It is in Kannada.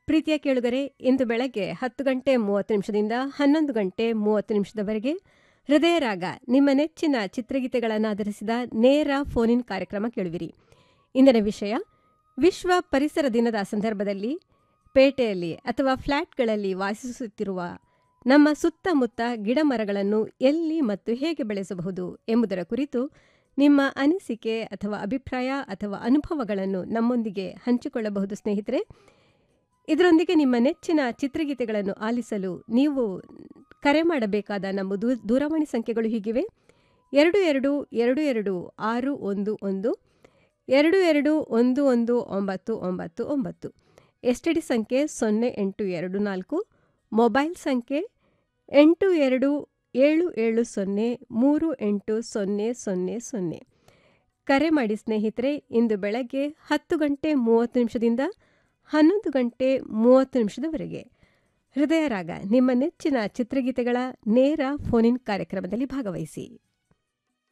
ಪ್ರೀತಿಯ ಕೇಳುಗರೆ ಇಂದು ಬೆಳಗ್ಗೆ ಹತ್ತು ಗಂಟೆ ಮೂವತ್ತು ನಿಮಿಷದಿಂದ ಹನ್ನೊಂದು ಗಂಟೆ ಮೂವತ್ತು ನಿಮಿಷದವರೆಗೆ ಹೃದಯ ರಾಗ ನಿಮ್ಮ ನೆಚ್ಚಿನ ಚಿತ್ರಗೀತೆಗಳನ್ನಾಧರಿಸಿದ ನೇರ ಫೋನ್ ಇನ್ ಕಾರ್ಯಕ್ರಮ ಕೇಳುವಿರಿ ಇಂದಿನ ವಿಷಯ ವಿಶ್ವ ಪರಿಸರ ದಿನದ ಸಂದರ್ಭದಲ್ಲಿ ಪೇಟೆಯಲ್ಲಿ ಅಥವಾ ಫ್ಲ್ಯಾಟ್ಗಳಲ್ಲಿ ವಾಸಿಸುತ್ತಿರುವ ನಮ್ಮ ಸುತ್ತಮುತ್ತ ಗಿಡಮರಗಳನ್ನು ಎಲ್ಲಿ ಮತ್ತು ಹೇಗೆ ಬೆಳೆಸಬಹುದು ಎಂಬುದರ ಕುರಿತು ನಿಮ್ಮ ಅನಿಸಿಕೆ ಅಥವಾ ಅಭಿಪ್ರಾಯ ಅಥವಾ ಅನುಭವಗಳನ್ನು ನಮ್ಮೊಂದಿಗೆ ಹಂಚಿಕೊಳ್ಳಬಹುದು ಸ್ನೇಹಿತರೆ ಇದರೊಂದಿಗೆ ನಿಮ್ಮ ನೆಚ್ಚಿನ ಚಿತ್ರಗೀತೆಗಳನ್ನು ಆಲಿಸಲು ನೀವು ಕರೆ ಮಾಡಬೇಕಾದ ನಮ್ಮ ದೂ ದೂರವಾಣಿ ಸಂಖ್ಯೆಗಳು ಹೀಗಿವೆ ಎರಡು ಎರಡು ಎರಡು ಎರಡು ಆರು ಒಂದು ಒಂದು ಎರಡು ಎರಡು ಒಂದು ಒಂದು ಒಂಬತ್ತು ಒಂಬತ್ತು ಒಂಬತ್ತು ಎಸ್ ಟಿ ಡಿ ಸಂಖ್ಯೆ ಸೊನ್ನೆ ಎಂಟು ಎರಡು ನಾಲ್ಕು ಮೊಬೈಲ್ ಸಂಖ್ಯೆ ಎಂಟು ಎರಡು ಏಳು ಏಳು ಸೊನ್ನೆ ಮೂರು ಎಂಟು ಸೊನ್ನೆ ಸೊನ್ನೆ ಸೊನ್ನೆ ಕರೆ ಮಾಡಿ ಸ್ನೇಹಿತರೆ ಇಂದು ಬೆಳಗ್ಗೆ ಹತ್ತು ಗಂಟೆ ಮೂವತ್ತು ನಿಮಿಷದಿಂದ ಹನ್ನೊಂದು ಗಂಟೆ ಮೂವತ್ತು ನಿಮಿಷದವರೆಗೆ ಹೃದಯ ರಾಗ ನಿಮ್ಮ ನೆಚ್ಚಿನ ಚಿತ್ರಗೀತೆಗಳ ನೇರ ಫೋನ್ ಇನ್ ಕಾರ್ಯಕ್ರಮದಲ್ಲಿ ಭಾಗವಹಿಸಿ